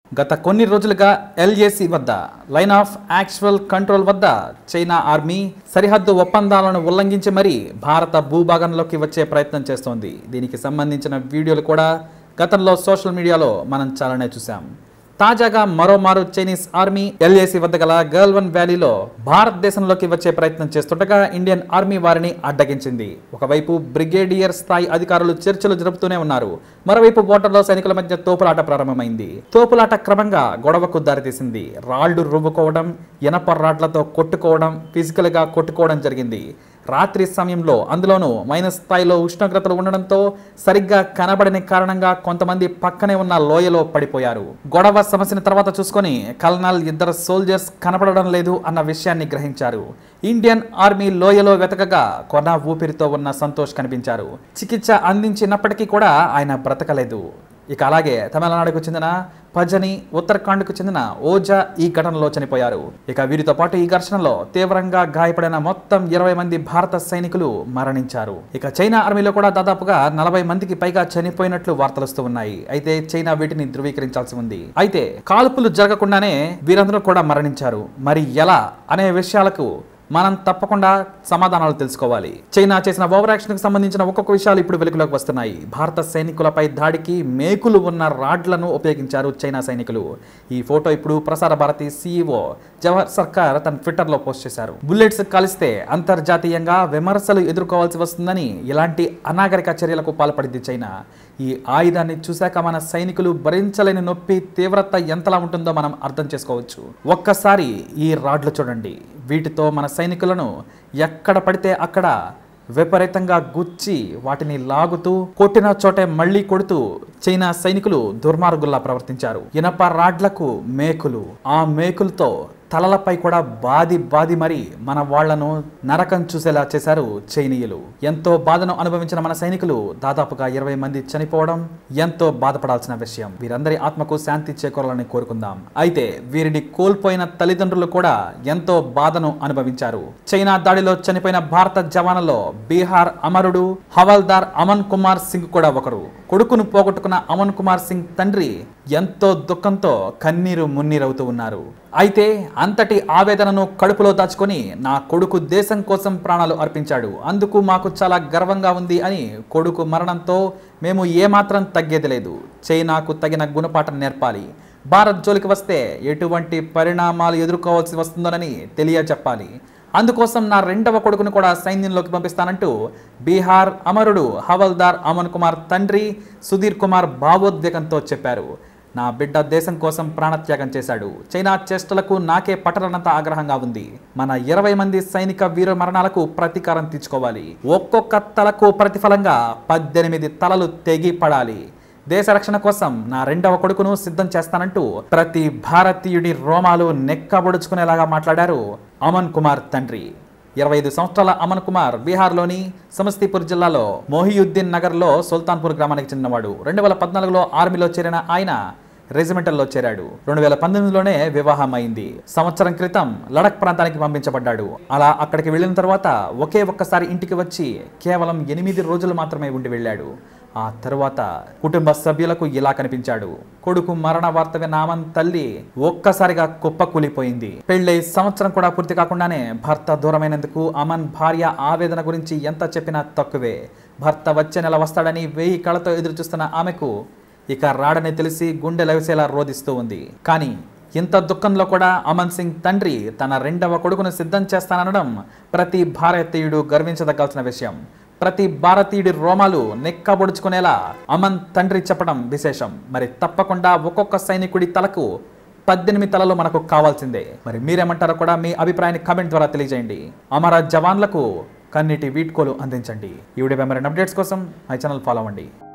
గత కొన్ని రోజులుగా ఎల్ఏసి వద్ద లైన్ ఆఫ్ యాక్చువల్ కంట్రోల్ వద్ద చైనా ఆర్మీ సరిహద్దు ఒప్పందాలను ఉల్లంఘించి మరీ భారత భూభాగంలోకి వచ్చే ప్రయత్నం చేస్తోంది దీనికి సంబంధించిన వీడియోలు కూడా గతంలో సోషల్ మీడియాలో మనం చాలానే చూసాం తాజాగా మరోమారు చైనీస్ ఆర్మీ ఎల్ఏసి వద్ద గల గల్వన్ వ్యాలీలో భారతదేశంలోకి వచ్చే ప్రయత్నం చేస్తుండగా ఇండియన్ ఆర్మీ వారిని అడ్డగించింది ఒకవైపు బ్రిగేడియర్ స్థాయి అధికారులు చర్చలు జరుపుతూనే ఉన్నారు మరోవైపు బోర్డర్లో సైనికుల మధ్య తోపులాట ప్రారంభమైంది తోపులాట క్రమంగా గొడవకు దారితీసింది రాళ్లు రువ్వుకోవడం ఇనప రాడ్లతో కొట్టుకోవడం ఫిజికల్ గా కొట్టుకోవడం జరిగింది రాత్రి సమయంలో అందులోనూ మైనస్ స్థాయిలో ఉష్ణోగ్రతలు ఉండడంతో సరిగ్గా కనబడని కారణంగా కొంతమంది పక్కనే ఉన్న లోయలో పడిపోయారు గొడవ సమస్యని తర్వాత చూసుకొని కల్నల్ ఇద్దరు సోల్జర్స్ కనపడడం లేదు అన్న విషయాన్ని గ్రహించారు ఇండియన్ ఆర్మీ లోయలో వెతకగా కొన ఊపిరితో ఉన్న సంతోష్ కనిపించారు చికిత్స అందించినప్పటికీ కూడా ఆయన బ్రతకలేదు ఇక అలాగే తమిళనాడుకు చెందిన పజని ఉత్తరాఖండ్కు చెందిన ఓజా ఈ ఘటనలో చనిపోయారు ఇక వీరితో పాటు ఈ ఘర్షణలో తీవ్రంగా గాయపడిన మొత్తం ఇరవై మంది భారత సైనికులు మరణించారు ఇక చైనా ఆర్మీలో కూడా దాదాపుగా నలభై మందికి పైగా చనిపోయినట్లు వార్తలు వస్తూ ఉన్నాయి అయితే చైనా వీటిని ధృవీకరించాల్సి ఉంది అయితే కాల్పులు జరగకుండానే వీరందరూ కూడా మరణించారు మరి ఎలా అనే విషయాలకు మనం తప్పకుండా సమాధానాలు తెలుసుకోవాలి చైనా చేసిన ఓవర్ యాక్షన్ కి సంబంధించిన ఒక్కొక్క విషయాలు ఇప్పుడు వెలుగులోకి వస్తున్నాయి భారత సైనికులపై దాడికి మేకులు ఉన్న రాడ్లను ఉపయోగించారు చైనా సైనికులు ఈ ఫోటో ఇప్పుడు ప్రసార భారతి సీఈఓ జవహర్ సర్కార్ తన ట్విట్టర్లో పోస్ట్ చేశారు బుల్లెట్స్ కలిస్తే అంతర్జాతీయంగా విమర్శలు ఎదుర్కోవాల్సి వస్తుందని ఇలాంటి అనాగరిక చర్యలకు పాల్పడింది చైనా ఈ ఆయుధాన్ని చూశాక మన సైనికులు భరించలేని నొప్పి తీవ్రత ఎంతలా ఉంటుందో మనం అర్థం చేసుకోవచ్చు ఒక్కసారి ఈ రాడ్లు చూడండి వీటితో మన సైనికులను ఎక్కడ పడితే అక్కడ విపరీతంగా గుచ్చి వాటిని లాగుతూ కొట్టిన చోటే మళ్ళీ కొడుతూ చైనా సైనికులు దుర్మార్గుల్లా ప్రవర్తించారు ఇనప రాడ్లకు మేకులు ఆ మేకులతో తలలపై కూడా బాది బాది మరి మన వాళ్లను నరకం చూసేలా చేశారు చైనీయులు ఎంతో బాధను అనుభవించిన మన సైనికులు దాదాపుగా ఇరవై మంది చనిపోవడం ఎంతో బాధపడాల్సిన విషయం వీరందరి ఆత్మకు శాంతి చేకూరాలని కోరుకుందాం అయితే వీరిని కోల్పోయిన తల్లిదండ్రులు కూడా ఎంతో బాధను అనుభవించారు చైనా దాడిలో చనిపోయిన భారత జవానులో బీహార్ అమరుడు హవల్దార్ అమన్ కుమార్ సింగ్ కూడా ఒకరు కొడుకును పోగొట్టుకున్న అమన్ కుమార్ సింగ్ తండ్రి ఎంతో దుఃఖంతో కన్నీరు మున్నీరవుతూ ఉన్నారు అయితే అంతటి ఆవేదనను కడుపులో దాచుకొని నా కొడుకు దేశం కోసం ప్రాణాలు అర్పించాడు అందుకు మాకు చాలా గర్వంగా ఉంది అని కొడుకు మరణంతో మేము ఏమాత్రం తగ్గేది లేదు చైనాకు తగిన గుణపాఠం నేర్పాలి భారత్ జోలికి వస్తే ఎటువంటి పరిణామాలు ఎదుర్కోవాల్సి వస్తుందోనని తెలియచెప్పాలి అందుకోసం నా రెండవ కొడుకును కూడా సైన్యంలోకి పంపిస్తానంటూ బీహార్ అమరుడు హవల్దార్ అమన్ కుమార్ తండ్రి సుధీర్ కుమార్ భావోద్వేగంతో చెప్పారు నా బిడ్డ దేశం కోసం ప్రాణత్యాగం చేశాడు చైనా చేష్టలకు నాకే పట్టరనంత ఆగ్రహంగా ఉంది మన ఇరవై మంది సైనిక వీర మరణాలకు ప్రతీకారం తీర్చుకోవాలి ఒక్కొక్క తలకు ప్రతిఫలంగా పద్దెనిమిది తలలు తెగి పడాలి దేశ రక్షణ కోసం నా రెండవ కొడుకును సిద్ధం చేస్తానంటూ ప్రతి భారతీయుడి రోమాలు నెక్కబొడుచుకునేలాగా మాట్లాడారు అమన్ కుమార్ తండ్రి ఇరవై ఐదు సంవత్సరాల అమన్ కుమార్ బీహార్లోని సమస్తీపూర్ జిల్లాలో మొహియుద్దీన్ నగర్లో సుల్తాన్పూర్ గ్రామానికి చెందినవాడు రెండు వేల పద్నాలుగులో ఆర్మీలో చేరిన ఆయన రెజిమెంటల్లో చేరాడు రెండు వేల పంతొమ్మిదిలోనే వివాహం అయింది సంవత్సరం క్రితం లడక్ ప్రాంతానికి పంపించబడ్డాడు అలా అక్కడికి వెళ్ళిన తర్వాత ఒకే ఒక్కసారి ఇంటికి వచ్చి కేవలం ఎనిమిది రోజులు మాత్రమే ఉండి వెళ్ళాడు ఆ తరువాత కుటుంబ సభ్యులకు ఇలా కనిపించాడు కొడుకు మరణ వార్త విన్న ఆమన్ తల్లి ఒక్కసారిగా కుప్ప కూలిపోయింది పెళ్ళై సంవత్సరం కూడా పూర్తి కాకుండానే భర్త దూరమైనందుకు అమన్ భార్య ఆవేదన గురించి ఎంత చెప్పినా తక్కువే భర్త వచ్చే నెల వస్తాడని వెయ్యి కళతో ఎదురు చూస్తున్న ఆమెకు ఇక రాడని తెలిసి గుండె లవిసేలా రోధిస్తూ ఉంది కానీ ఇంత దుఃఖంలో కూడా అమన్ సింగ్ తండ్రి తన రెండవ కొడుకును సిద్ధం చేస్తాననడం ప్రతి భారతీయుడు గర్వించదగ్గాల్సిన విషయం ప్రతి భారతీయుడి రోమాలు నెక్కబొడుచుకునేలా అమన్ తండ్రి చెప్పడం విశేషం మరి తప్పకుండా ఒక్కొక్క సైనికుడి తలకు పద్దెనిమిది తలలు మనకు కావాల్సిందే మరి మీరేమంటారో కూడా మీ అభిప్రాయాన్ని కామెంట్ ద్వారా తెలియజేయండి అమర జవాన్లకు కన్నీటి వీడ్కోలు అందించండి ఈ వీడియో మరిన్ని అప్డేట్స్ కోసం మై ఛానల్ ఫాలో అవ్వండి